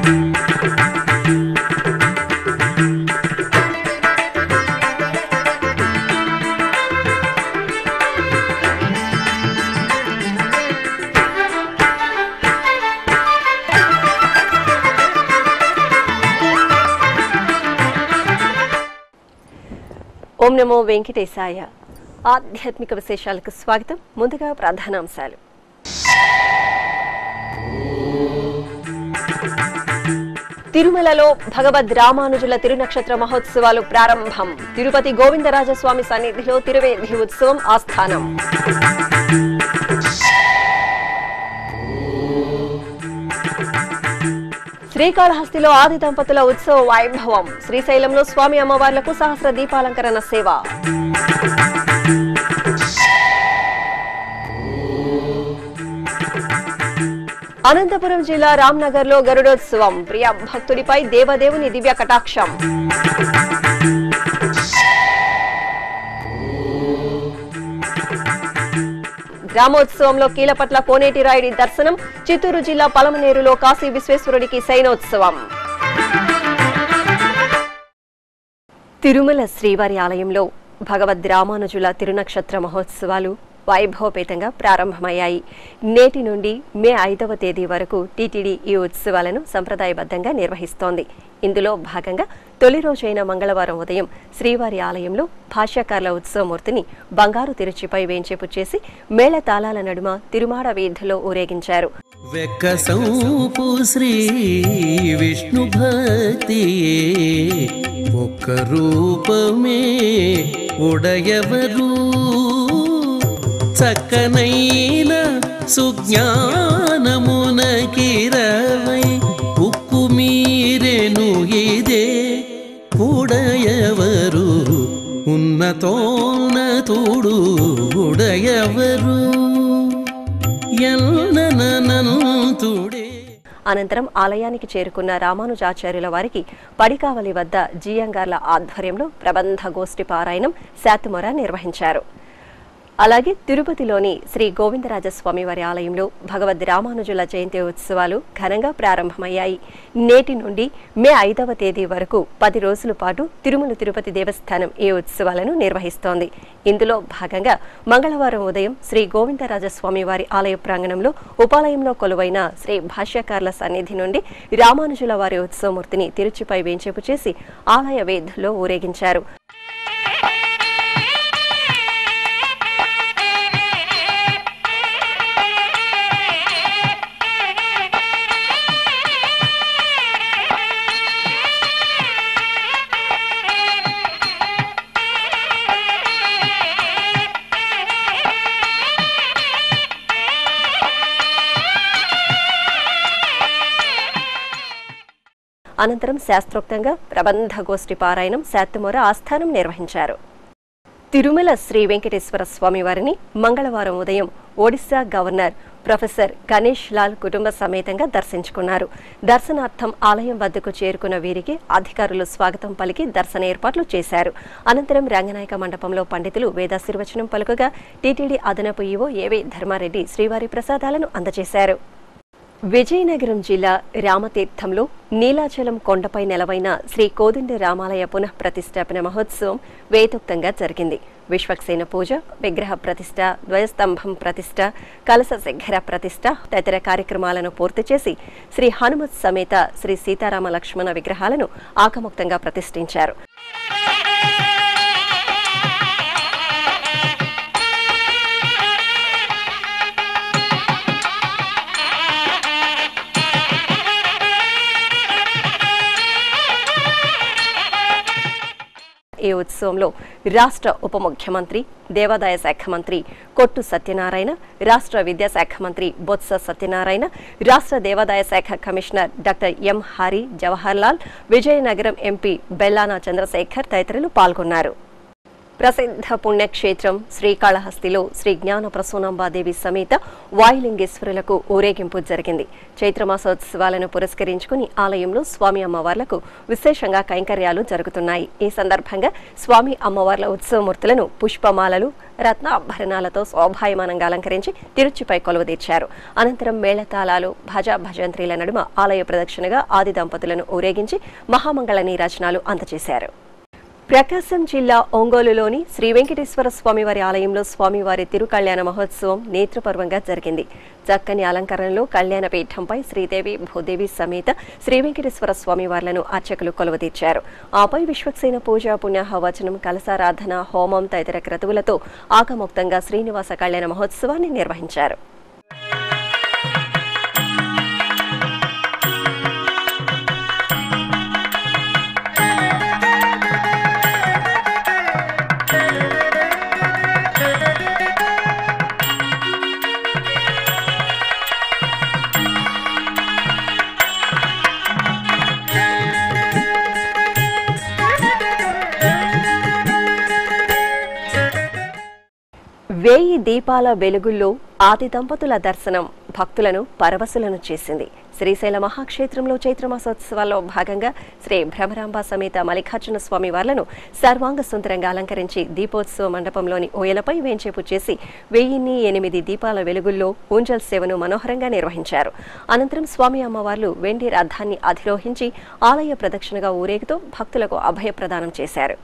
ఓం నమో వెంకటేశాయ ఆధ్యాత్మిక విశేషాలకు స్వాగతం ముందుగా ప్రధానాంశాలు తిరుమలలో భగవద్ రామానుజుల తిరునక్షత్ర మహోత్సవాలు ప్రారంభం తిరుపతి గోవిందరాజస్వామి సన్నిధిలో తిరువేది ఉత్సవం ఆస్థానం శ్రీకాళహస్తిలో ఆది దంపతుల ఉత్సవ వైభవం శ్రీశైలంలో స్వామి అమ్మవార్లకు సహస్ర దీపాలంకరణ సేవ అనంతపురం జిల్లా రామ్నగర్ లో గరుడోత్సవం ప్రియ భక్తుడిపై దేవదేవుని దివ్య కటాక్షం గ్రామోత్సవంలో కీలపట్ల కోనేటి రాయుడి దర్శనం చిత్తూరు జిల్లా పలమనేరులో కాశీ విశ్వేశ్వరుడికి శయనోత్సవం తిరుమల శ్రీవారి ఆలయంలో భగవద్ రామానుజుల తిరునక్షత్ర మహోత్సవాలు వైభవపేతంగా ప్రారంభమయ్యాయి నేటి నుండి మే ఐదవ తేదీ వరకు టీటీడీ ఈ ఉత్సవాలను సంప్రదాయబద్ధంగా నిర్వహిస్తోంది ఇందులో భాగంగా తొలి రోజైన మంగళవారం ఉదయం శ్రీవారి ఆలయంలో భాష్యకారుల ఉత్సవమూర్తిని బంగారు తిరుచిపై వేంచేపు చేసి మేళ తాళాల నడుమ తిరుమాడ వీధిలో ఊరేగించారు వెక్కసంపు శ్రీ విష్ణు భక్తి ఒక్క రూపమే ఉడయవరు చక్కనైన సుజ్ఞానమునకిరవై ఉక్కు మీరెను ఇదే ఉడయవరు ఉన్నతోన్నతుడు ఉడయవరు ఎల్లనంతుడే అనంతరం ఆలయానికి చేరుకున్న రామానుజాచార్యుల వారికి పడికావలి వద్ద జీయంగార్ల ఆధ్వర్యంలో ప్రబంధ గోష్ఠి పారాయణం శాతుమొర నిర్వహించారు అలాగే తిరుపతిలోని శ్రీ గోవిందరాజస్వామి వారి ఆలయంలో భగవద్ రామానుజుల జయంతి ఉత్సవాలు ఘనంగా ప్రారంభమయ్యాయి నేటి నుండి మే ఐదవ తేదీ వరకు పది రోజుల పాటు తిరుమల తిరుపతి దేవస్థానం ఈ ఉత్సవాలను నిర్వహిస్తోంది ఇందులో భాగంగా మంగళవారం ఉదయం శ్రీ గోవిందరాజస్వామి వారి ఆలయ ప్రాంగణంలో ఉపాలయంలో కొలువైన శ్రీ భాష్యకారుల సన్నిధి నుండి రామానుజుల వారి ఉత్సవమూర్తిని తిరుచిపై వేంచేపు చేసి ఆలయ వేధుల్లో ఊరేగించారు అనంతరం శాస్త్రోక్తంగా ప్రబంధ గోష్ఠి పారాయణం శాత్తమూర ఆస్థానం నిర్వహించారు తిరుమల శ్రీ వెంకటేశ్వర స్వామి వారిని మంగళవారం ఉదయం ఒడిశా గవర్నర్ ప్రొఫెసర్ గణేష్ లాల్ కుటుంబ సమేతంగా దర్శించుకున్నారు దర్శనార్థం ఆలయం వద్దకు చేరుకున్న వీరికి అధికారులు స్వాగతం పలికి దర్శన ఏర్పాట్లు చేశారు అనంతరం రంగనాయక మండపంలో పండితులు వేదాశీర్వచనం పలుకగా టీటీడీ అదనపు ఈవో ఏవే ధర్మారెడ్డి శ్రీవారి ప్రసాదాలను అందజేశారు విజయనగరం జిల్లా రామతీర్థంలో నీలాచలం కొండపై నెలవైన శ్రీ కోదండ రామాలయ పునః ప్రతిష్టాపన మహోత్సవం వేదోక్తంగా జరిగింది విశ్వక్సేన పూజ విగ్రహ ప్రతిష్ట ధ్వజస్తంభం ప్రతిష్ట కలస శిఖర ప్రతిష్ట తదితర కార్యక్రమాలను పూర్తి చేసి శ్రీ హనుమత్ సమేత శ్రీ సీతారామ లక్ష్మణ విగ్రహాలను ఆకముక్తంగా ప్రతిష్ఠించారు ఈ ఉత్సవంలో రాష్ట్ర ఉప ముఖ్యమంత్రి దేవాదాయ శాఖ మంత్రి కొట్టు సత్యనారాయణ రాష్ట్ర విద్యాశాఖ మంత్రి బొత్స సత్యనారాయణ రాష్ట్ర దేవాదాయ శాఖ commissioner doctor M Hari Jawahar Lal Vizianagaram MP Bellana Chandrasekhar తదితరులు పాల్గొన్నారు ప్రసిద్ధ పుణ్యక్షేత్రం శ్రీకాళహస్తిలో శ్రీ జ్ఞాన ప్రసూనాంబాదేవి సమేత వాయులింగేశ్వరులకు ఊరేగింపు జరిగింది చైత్రమాసోత్సవాలను పురస్కరించుకుని ఆలయంలో స్వామి అమ్మవార్లకు విశేషంగా కైంకర్యాలు జరుగుతున్నాయి ఈ సందర్భంగా స్వామి అమ్మవార్ల ఉత్సవమూర్తులను పుష్పమాలలు రత్నాభరణాలతో శోభాయమానంగా అలంకరించి తిరుచిపై కొలువుదీర్చారు అనంతరం మేళతాళాలు భజ భజంత్రీల నడుమ ఆలయ ప్రదక్షిణగా ఆది దంపతులను ఊరేగించి మహామంగళ నీరాజనాలు అందజేశారు ప్రకాశం జిల్లా ఒంగోలులోని శ్రీ వెంకటేశ్వర స్వామివారి ఆలయంలో స్వామివారి తిరుకళ్యాణ మహోత్సవం నేత్రపర్వంగా జరిగింది చక్కని అలంకరణలో కళ్యాణ పీఠంపై శ్రీదేవి భూదేవి సమేత శ్రీ వెంకటేశ్వర స్వామివార్లను అర్చకులు కొలువుదీర్చారు ఆపై విశ్వక్సేన పూజ పుణ్యాహ వచనం కలసారాధన హోమం తదితర క్రతువులతో ఆకముక్తంగా శ్రీనివాస కళ్యాణ మహోత్సవాన్ని నిర్వహించారు వేయి దీపాల వెలుగుల్లో ఆది దంపతుల దర్శనం భక్తులను పరవశులను చేసింది శ్రీశైల మహాక్షేత్రంలో చైత్రమాసోత్సవాల్లో భాగంగా శ్రీ భ్రమరాంబ సమేత మల్లికార్జున స్వామి వార్లను సర్వాంగ సుందరంగా అలంకరించి దీపోత్సవ మండపంలోని ఓయలపై వేంచేపు చేసి వెయ్యిన్ని ఎనిమిది దీపాల వెలుగుల్లో ఊంజల్ సేవను మనోహరంగా నిర్వహించారు అనంతరం స్వామి అమ్మవార్లు వెండి రథాన్ని అధిరోహించి ఆలయ ప్రదక్షిణగా ఊరేగుతూ భక్తులకు అభయ ప్రదానం చేశారు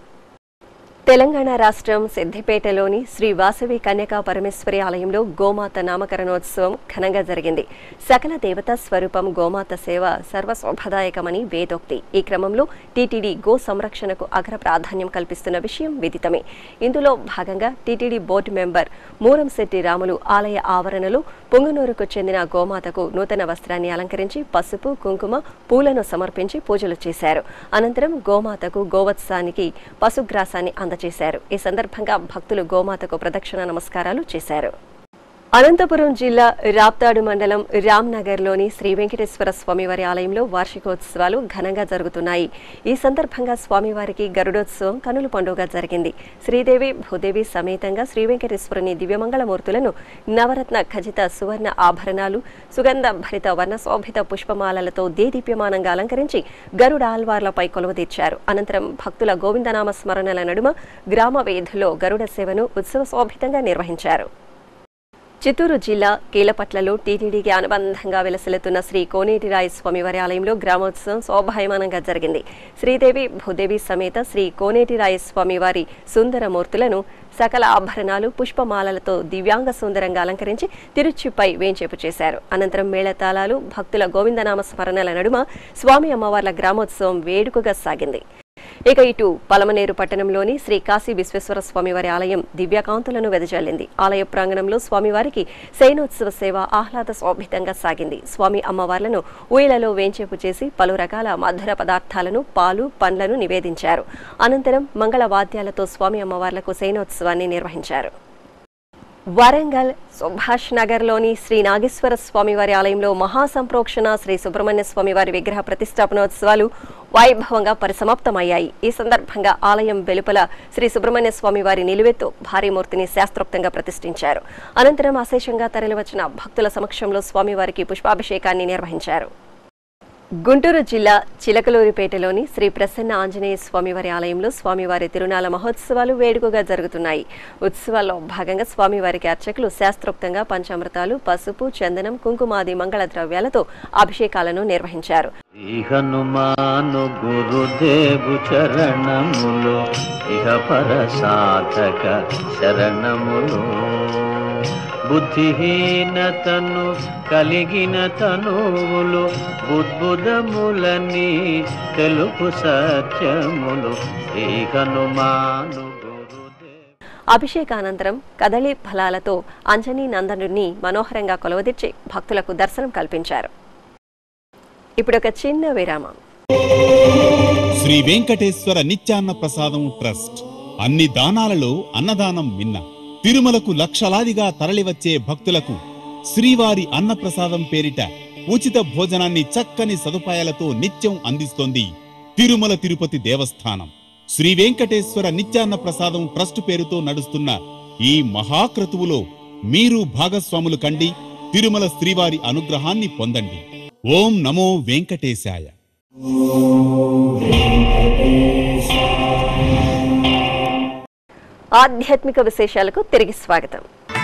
తెలంగాణ రాష్ట్రం సిద్దిపేటలోని శ్రీ వాసవి కన్యకా పరమేశ్వరి ఆలయంలో గోమాత నామకరణోత్సవం ఘనంగా జరిగింది సకల దేవతా స్వరూపం గోమాత సేవ సర్వశోభదాయకమని వేదోక్తి ఈ క్రమంలో టీటీడీ గో సంరక్షణకు అగ్ర ప్రాధాన్యం కల్పిస్తున్న విషయం విదితమే ఇందులో భాగంగా TTD board member Muramsetti Ramulu ఆలయ ఆవరణలో పొంగునూరుకు చెందిన గోమాతకు నూతన వస్త్రాన్ని అలంకరించి పసుపు కుంకుమ పూలను సమర్పించి పూజలు చేశారు అనంతరం గోమాతకు గోవత్సానికి పశుగ్రాసాన్ని అందజేశారు ఈ సందర్భంగా భక్తులు గోమాతకు ప్రదక్షిణ నమస్కారాలు చేశారు అనంతపురం జిల్లా రాప్తాడు మండలం రామ్నగర్లోని శ్రీ వెంకటేశ్వర స్వామివారి ఆలయంలో వార్షికోత్సవాలు ఘనంగా జరుగుతున్నాయి ఈ సందర్భంగా స్వామివారికి గరుడోత్సవం కనుల పండుగ జరిగింది శ్రీదేవి భూదేవి సమేతంగా శ్రీ వెంకటేశ్వరుని దివ్యమంగళమూర్తులను నవరత్న ఖచిత సువర్ణ ఆభరణాలు సుగంధ భరిత వర్ణశోభిత పుష్పమాలలతో దేదీప్యమానంగా అలంకరించి గరుడ ఆల్వార్లపై కొలువుదీర్చారు అనంతరం భక్తుల గోవిందనామ స్మరణల నడుమ గ్రామ వీధుల్లో గరుడ సేవను ఉత్సవ శోభితంగా నిర్వహించారు చిత్తూరు జిల్లా కీలపట్లలో టీటీడీకి అనుబంధంగా వెలసిల్లుతున్న శ్రీ కోనేటిరాయ స్వామివారి ఆలయంలో గ్రామోత్సవం శోభాయమానంగా జరిగింది శ్రీదేవి భూదేవి సమేత శ్రీ కోనేటిరాయ స్వామివారి సుందర మూర్తులను సకల ఆభరణాలు పుష్పమాలలతో దివ్యాంగ సుందరంగా అలంకరించి తిరుచిపై వేంచేపు చేశారు అనంతరం మేళతాళాలు భక్తుల గోవిందనామ స్మరణల నడుమ స్వామి అమ్మవార్ల గ్రామోత్సవం వేడుకగా సాగింది ఇక ఇటు పలమనేరు పట్టణంలోని శ్రీ కాశీ విశ్వేశ్వర స్వామివారి ఆలయం దివ్యకాంతులను వెదజల్లింది ఆలయ ప్రాంగణంలో స్వామివారికి శయనోత్సవ సేవ ఆహ్లాద శోభితంగా సాగింది స్వామి అమ్మవార్లను ఊయలలో వేంచేపు చేసి పలు రకాల మధుర పదార్థాలను పాలు పండ్లను నివేదించారు అనంతరం మంగళ వాద్యాలతో స్వామి అమ్మవార్లకు శయనోత్సవాన్ని నిర్వహించారు వరంగల్ సుభాష్ నగర్లోని శ్రీ నాగేశ్వర స్వామివారి ఆలయంలో మహాసంప్రోక్షణ శ్రీ సుబ్రహ్మణ్య స్వామివారి విగ్రహ ప్రతిష్టాపనోత్సవాలు వైభవంగా పరిసమాప్తమయ్యాయి ఈ సందర్భంగా ఆలయం వెలుపల శ్రీ సుబ్రహ్మణ్య స్వామివారి నిలువెత్తు భారీ మూర్తిని శాస్త్రోక్తంగా ప్రతిష్ఠించారు అనంతరం అశేషంగా తరలివచ్చిన భక్తుల సమక్షంలో స్వామివారికి పుష్పాభిషేకాన్ని నిర్వహించారు గుంటూరు జిల్లా చిలకలూరిపేటలోని శ్రీ ప్రసన్న ఆంజనేయ స్వామివారి ఆలయంలో స్వామివారి తిరునాల మహోత్సవాలు వేడుకగా జరుగుతున్నాయి ఉత్సవాల్లో భాగంగా స్వామివారికి అర్చకులు శాస్త్రోక్తంగా పంచామృతాలు పసుపు చందనం కుంకుమాది మంగళ ద్రవ్యాలతో అభిషేకాలను నిర్వహించారు శ్రీ హనుమాను గురుదేవు చరణములు ఇహ పర సాధక శరణములు బుద్ధిహీనతను కలిగిన తనువులు బుద్బుదములని తెలుపు సత్యములు శ్రీ హనుమాను గురుదేవు అభిషేకానంతరం కదలి ఫలాలతో అంజనీ నందనుడిని మనోహరంగా కొలవదీర్చి భక్తులకు దర్శనం కల్పించారు ఇప్పుడు ఒక చిన్న విరామం శ్రీ వెంకటేశ్వర నిత్యాన్న ప్రసాదం ట్రస్ట్ అన్ని దానాలలో అన్నదానం మిన్న తిరుమలకు లక్షలాదిగా తరలివచ్చే భక్తులకు శ్రీవారి అన్నప్రసాదం పేరిట ఉచిత భోజనాన్ని చక్కని సదుపాయాలతో నిత్యం అందిస్తోంది తిరుమల తిరుపతి దేవస్థానం శ్రీ వెంకటేశ్వర నిత్యాన్న ప్రసాదం ట్రస్ట్ పేరుతో నడుస్తున్న ఈ మహాక్రతువులో మీరు భాగస్వాములు కండి తిరుమల శ్రీవారి అనుగ్రహాన్ని పొందండి ఓం నమో వెంకటేశాయ ఆధ్యాత్మిక విశేషాలకు తిరిగి స్వాగతం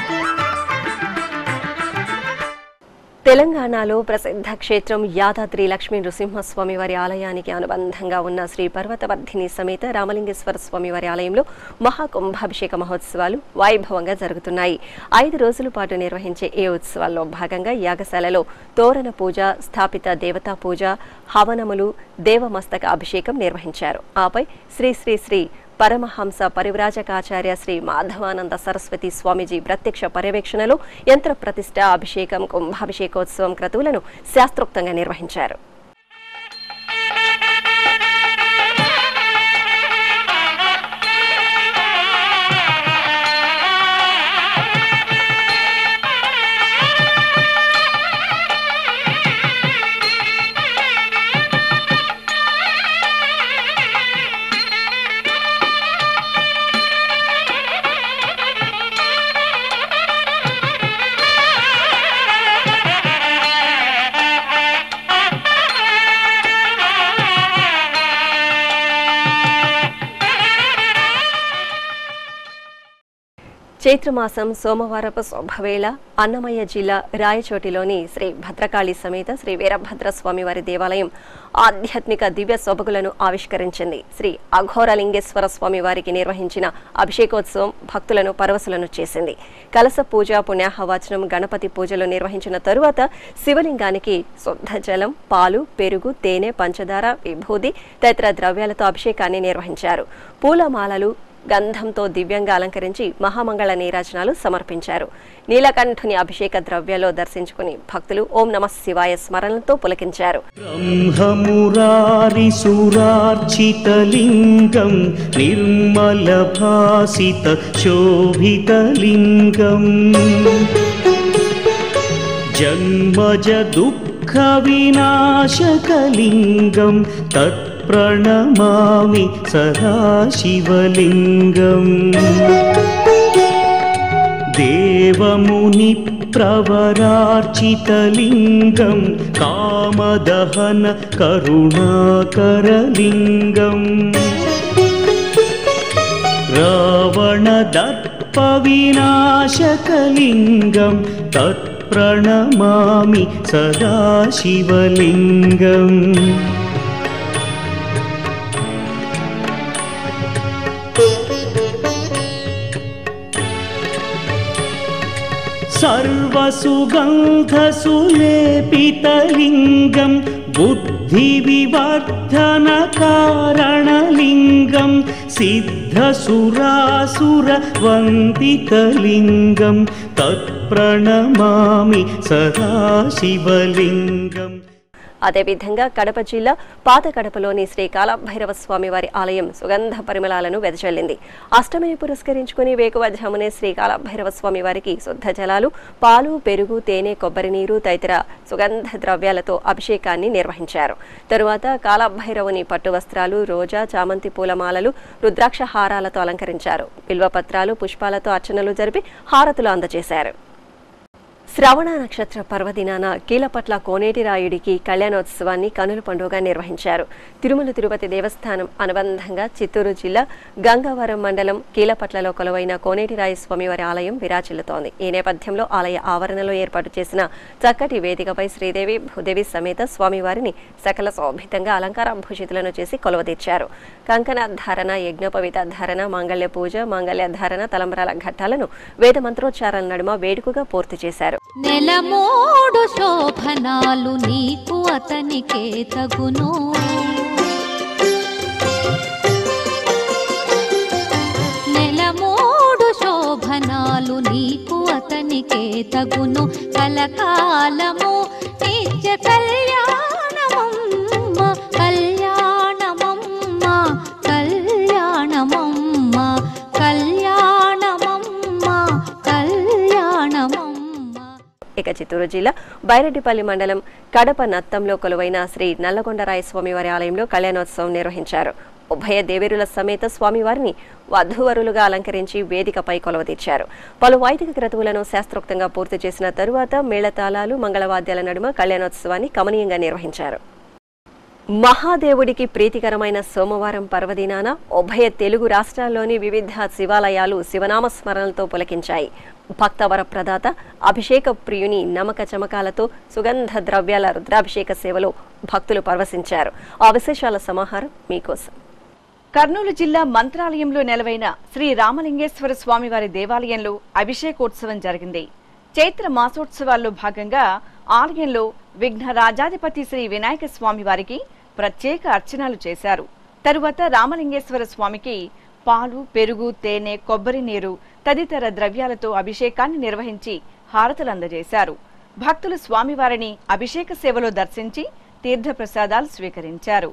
తెలంగాణలో ప్రసిద్ధ క్షేత్రం యాదాద్రి లక్ష్మీ నృసింహస్వామి వారి ఆలయానికి అనుబంధంగా ఉన్న శ్రీ పర్వతవర్ధిని సమేత రామలింగేశ్వర స్వామి వారి ఆలయంలో మహాకుంభాభిషేక మహోత్సవాలు వైభవంగా జరుగుతున్నాయి ఐదు రోజుల పాటు నిర్వహించే ఈ ఉత్సవాల్లో భాగంగా యాగశాలలో తోరణ పూజ స్థాపిత దేవతా పూజ హవనములు దేవమస్తక అభిషేకం నిర్వహించారు ఆపై శ్రీ శ్రీ శ్రీ పరమహంస పరివ్రాజకాచార్య శ్రీ మాధవానంద సరస్వతి స్వామీజీ ప్రత్యక్ష పర్యవేక్షణలో యంత్ర ప్రతిష్ట అభిషేకం కుంభాభిషేకోత్సవం క్రతువులను శాస్త్రోక్తంగా నిర్వహించారు చైత్రమాసం సోమవారపు శుభవేళ అన్నమయ్య జిల్లా రాయచోటిలోని శ్రీ భద్రకాళి సమేత శ్రీ వీరభద్ర స్వామివారి దేవాలయం ఆధ్యాత్మిక దివ్య సొబగులను ఆవిష్కరించింది శ్రీ అఘోరలింగేశ్వర స్వామి వారికి నిర్వహించిన అభిషేకోత్సవం భక్తులను పరవశులను చేసింది కలస పూజ పుణ్యాహవాచనం గణపతి పూజలు నిర్వహించిన తరువాత శివలింగానికి శుద్ధ జలం పాలు పెరుగు తేనె పంచదార విభూది తదితర ద్రవ్యాలతో అభిషేకాన్ని నిర్వహించారు పూలమాలలు గంధంతో దివ్యంగా అలంకరించి మహామంగళ నీరాజనాలు సమర్పించారు నీలకంఠుని అభిషేక ద్రవ్యాలో దర్శించుకుని భక్తులు ఓం నమ శివాయ స్మరణలతో పులకించారు ब्रह्ममुरारिसुरार्चितलिङ्गं निर्मलभासित शोभितलिङ्गम् जन्मज दुःखविनाशकलिङ्गं तत्प्रणमामि सदा शिवलिङ्गम् देवमुनिप्रवरार्चितलिङ्गं कामदहन करुणाकरलिङ्गम् रावणदर्पविनाशकलिङ्गं तत्प्रणमामि सदा शिवलिङ्गम् सर्वसुगन्धसुलेपितलिङ्गं बुद्धिविवर्धनकारणलिङ्गं सिद्धसुरासुरवन्दितलिङ्गं तत्प्रणमामि सदा शिवलिङ्गम् అదేవిధంగా కడప జిల్లా పాత కడపలోని శ్రీ కాలభైరవ స్వామి వారి ఆలయం సుగంధ పరిమళాలను వెదజల్లింది అష్టమిని పురస్కరించుకుని వేకువజామునే శ్రీ కాలభైరవ స్వామి వారికి శుద్ధ జలాలు పాలు పెరుగు తేనె కొబ్బరి నీరు తదితర సుగంధ ద్రవ్యాలతో అభిషేకాన్ని నిర్వహించారు తరువాత కాలభైరవుని పట్టు వస్త్రాలు రోజా చామంతి పూలమాలలు రుద్రాక్ష హారాలతో అలంకరించారు బిల్వపత్రాలు పుష్పాలతో అర్చనలు జరిపి హారతులు అందజేశారు శ్రవణ నక్షత్ర పర్వదినాన కీలపట్ల కోనేటిరాయుడికి కళ్యాణోత్సవాన్ని కనుల పండుగ నిర్వహించారు తిరుమల తిరుపతి దేవస్థానం అనుబంధంగా చిత్తూరు జిల్లా గంగవరం మండలం కీలపట్లలో కొలువైన కోనేటిరాయ స్వామివారి ఆలయం విరాజిల్లుతోంది ఈ నేపథ్యంలో ఆలయ ఆవరణలో ఏర్పాటు చేసిన చక్కటి వేదికపై శ్రీదేవి భూదేవి సమేత స్వామివారిని సకల శోభితంగా అలంకార భూషితులను చేసి కొలవదీర్చారు కంకణ ధారణ యజ్ఞోపవిత ధారణ మాంగళ్య పూజ మాంగళ్య ధారణ తలంబరాల ఘట్టాలను వేద మంత్రోచ్చారాల నడుమ వేడుకగా పూర్తి చేశారు నెలమోడు శోభనాలు నీకు అతనికే తగును నెలమోడు శోభనాలు నీకు అతనికే తగును కలకాలము నిత్య కళ్యాణమమ్మ కళ్యాణమమ్మ కళ్యాణమమ్మ కళ్యాణమమ్మ కళ్యాణమమ్మ ఇక చిత్తూరు జిల్లా బైరెడ్డిపల్లి మండలం కడప నత్తంలో కొలువైన శ్రీ నల్లగొండరాయ స్వామివారి ఆలయంలో కళ్యాణోత్సవం నిర్వహించారు ఉభయ దేవేరుల సమేత స్వామివారిని వధూవరులుగా అలంకరించి వేదికపై కొలవతీర్చారు పలు వైదిక క్రతువులను శాస్త్రోక్తంగా పూర్తి చేసిన తరువాత మేళతాళాలు మంగళవాద్యాల నడుమ కళ్యాణోత్సవాన్ని కమనీయంగా నిర్వహించారు మహాదేవుడికి ప్రీతికరమైన సోమవారం పర్వదినాన ఉభయ తెలుగు రాష్ట్రాల్లోని వివిధ శివాలయాలు శివనామ స్మరణలతో పులకించాయి భక్తవర ప్రదాత అభిషేక ప్రియుని నమక చమకాలతో సుగంధ ద్రవ్యాల రుద్రాభిషేక సేవలో భక్తులు పరవశించారు ఆ విశేషాల సమాహారం మీకోసం కర్నూలు జిల్లా మంత్రాలయంలో నెలవైన శ్రీ రామలింగేశ్వర స్వామివారి దేవాలయంలో అభిషేకోత్సవం జరిగింది చైత్ర మాసోత్సవాల్లో భాగంగా ఆలయంలో విఘ్న రాజాధిపతి శ్రీ వినాయక స్వామి వారికి ప్రత్యేక అర్చనలు చేశారు తరువాత రామలింగేశ్వర స్వామికి పాలు పెరుగు తేనె కొబ్బరి నీరు తదితర ద్రవ్యాలతో అభిషేకాన్ని నిర్వహించి హారతులు అందజేశారు భక్తులు స్వామివారిని అభిషేక సేవలో దర్శించి తీర్థప్రసాదాలు స్వీకరించారు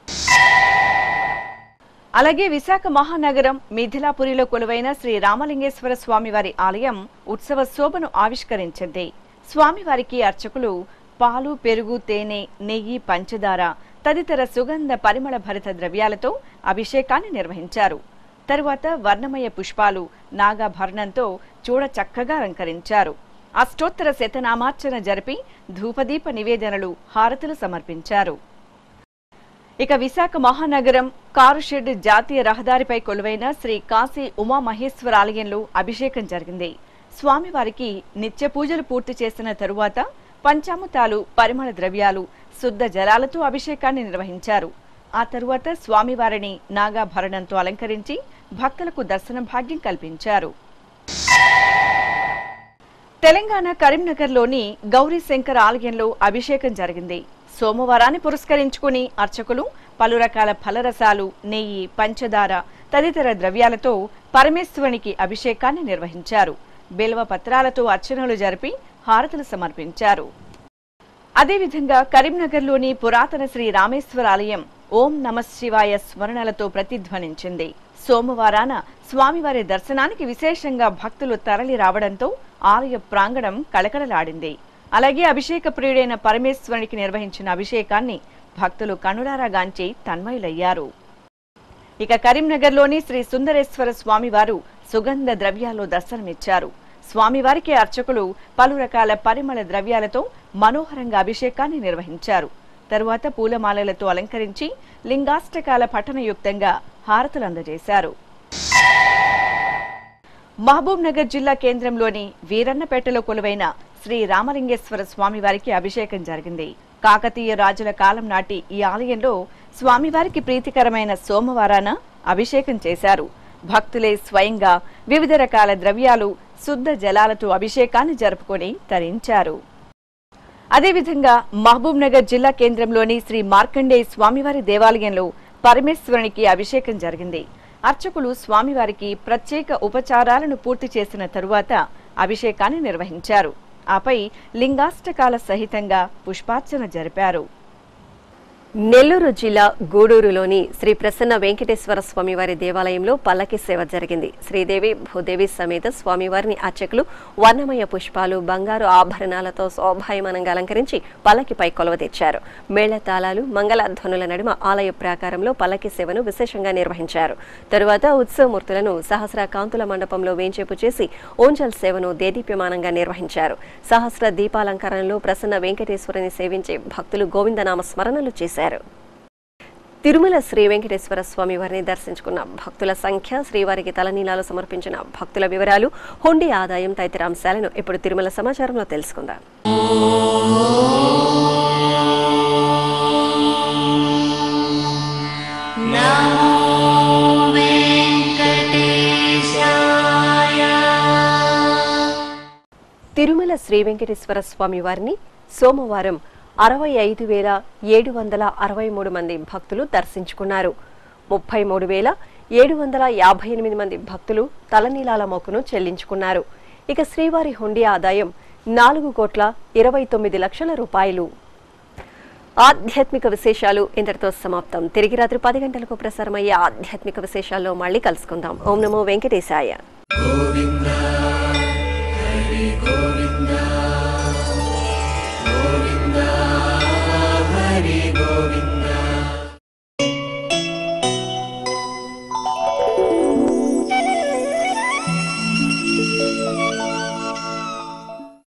అలాగే విశాఖ మహానగరం మిథిలాపురిలో కొలువైన శ్రీ రామలింగేశ్వర స్వామివారి ఆలయం ఉత్సవ శోభను ఆవిష్కరించింది స్వామివారికి అర్చకులు పాలు పెరుగు తేనె నెయ్యి పంచదార తదితర సుగంధ పరిమళ భరిత ద్రవ్యాలతో అభిషేకాన్ని నిర్వహించారు తరువాత వర్ణమయ పుష్పాలు నాగాభరణంతో చూడ చక్కగా అలంకరించారు అష్టోత్తర శతనామార్చన జరిపి ధూపదీప నివేదనలు హారతులు సమర్పించారు ఇక విశాఖ మహానగరం కారుషెడ్ జాతీయ రహదారిపై కొలువైన శ్రీ కాశీ ఉమామహేశ్వర ఆలయంలో అభిషేకం జరిగింది స్వామివారికి నిత్య పూజలు పూర్తి చేసిన తరువాత పంచామృతాలు పరిమళ ద్రవ్యాలు శుద్ధ జలాలతో అభిషేకాన్ని నిర్వహించారు ఆ తరువాత స్వామివారిని నాగాభరణంతో అలంకరించి భక్తులకు దర్శన భాగ్యం కల్పించారు తెలంగాణ కరీంనగర్లోని గౌరీ శంకర్ ఆలయంలో అభిషేకం జరిగింది సోమవారాన్ని పురస్కరించుకుని అర్చకులు పలు రకాల ఫలరసాలు నెయ్యి పంచదార తదితర ద్రవ్యాలతో పరమేశ్వరునికి అభిషేకాన్ని నిర్వహించారు బిల్వ పత్రాలతో అర్చనలు జరిపి హారతులు సమర్పించారు అదేవిధంగా కరీంనగర్లోని పురాతన శ్రీ రామేశ్వర ఆలయం ఓం నమ శివాయ స్మరణలతో ప్రతిధ్వనించింది సోమవారాన స్వామివారి దర్శనానికి విశేషంగా భక్తులు తరలి రావడంతో ఆలయ ప్రాంగణం కళకళలాడింది అలాగే అభిషేక ప్రియుడైన పరమేశ్వరునికి నిర్వహించిన అభిషేకాన్ని భక్తులు కనులారాగాంచి తన్మయులయ్యారు ఇక కరీంనగర్లోని శ్రీ సుందరేశ్వర స్వామివారు సుగంధ ద్రవ్యాల్లో దర్శనమిచ్చారు స్వామివారికి అర్చకులు పలు రకాల పరిమళ ద్రవ్యాలతో మనోహరంగా అభిషేకాన్ని నిర్వహించారు తరువాత పూలమాలలతో అలంకరించి లింగాష్టకాల పఠనయుక్తంగా హారతులు అందజేశారు మహబూబ్ నగర్ జిల్లా కేంద్రంలోని వీరన్నపేటలో కొలువైన శ్రీ రామలింగేశ్వర స్వామివారికి అభిషేకం జరిగింది కాకతీయ రాజుల కాలం నాటి ఈ ఆలయంలో స్వామివారికి ప్రీతికరమైన సోమవారాన అభిషేకం చేశారు భక్తులే స్వయంగా వివిధ రకాల ద్రవ్యాలు శుద్ధ జలాలతో అభిషేకాన్ని జరుపుకొని తరించారు అదేవిధంగా మహబూబ్ నగర్ జిల్లా కేంద్రంలోని శ్రీ మార్కండేయ స్వామివారి దేవాలయంలో పరమేశ్వరునికి అభిషేకం జరిగింది అర్చకులు స్వామివారికి ప్రత్యేక ఉపచారాలను పూర్తి చేసిన తరువాత అభిషేకాన్ని నిర్వహించారు ఆపై లింగాష్టకాల సహితంగా పుష్పార్చన జరిపారు నెల్లూరు జిల్లా గూడూరులోని శ్రీ ప్రసన్న వెంకటేశ్వర స్వామివారి దేవాలయంలో పల్లకి సేవ జరిగింది శ్రీదేవి భూదేవి సమేత స్వామివారిని అర్చకులు వర్ణమయ పుష్పాలు బంగారు ఆభరణాలతో శోభాయమానంగా అలంకరించి పల్లకిపై కొలవ తెచ్చారు మేళతాళాలు మంగళధ్వనుల నడుమ ఆలయ ప్రాకారంలో పల్లకి సేవను విశేషంగా నిర్వహించారు తరువాత ఉత్సవమూర్తులను సహస్ర కాంతుల మండపంలో వేంచేపు చేసి ఓంజల్ సేవను దేదీప్యమానంగా నిర్వహించారు సహస్ర దీపాలంకరణలో ప్రసన్న వెంకటేశ్వరుని సేవించే భక్తులు గోవిందనామ స్మరణలు చేశారు తిరుమల శ్రీ వెంకటేశ్వర స్వామి వారిని దర్శించుకున్న భక్తుల సంఖ్య శ్రీవారికి తలనీలాలు సమర్పించిన భక్తుల వివరాలు హుండీ ఆదాయం తదితర అంశాలను ఇప్పుడు తిరుమల సమాచారంలో తెలుసుకుందాం తిరుమల శ్రీ వెంకటేశ్వర స్వామి వారిని సోమవారం అరవై ఐదు వేల ఏడు వందల అరవై మూడు మంది భక్తులు దర్శించుకున్నారు ముప్పై మూడు వేల ఏడు వందల యాభై ఎనిమిది మంది భక్తులు తలనీలాల మొక్కును చెల్లించుకున్నారు ఇక శ్రీవారి హుండీ ఆదాయం నాలుగు కోట్ల ఇరవై తొమ్మిది లక్షల రూపాయలు ఆధ్యాత్మిక విశేషాలు ఇంతటితో సమాప్తం తిరిగి రాత్రి పది గంటలకు ప్రసారమయ్యే ఆధ్యాత్మిక విశేషాల్లో మళ్ళీ కలుసుకుందాం ఓం నమో వెంకటేశాయ గోవింద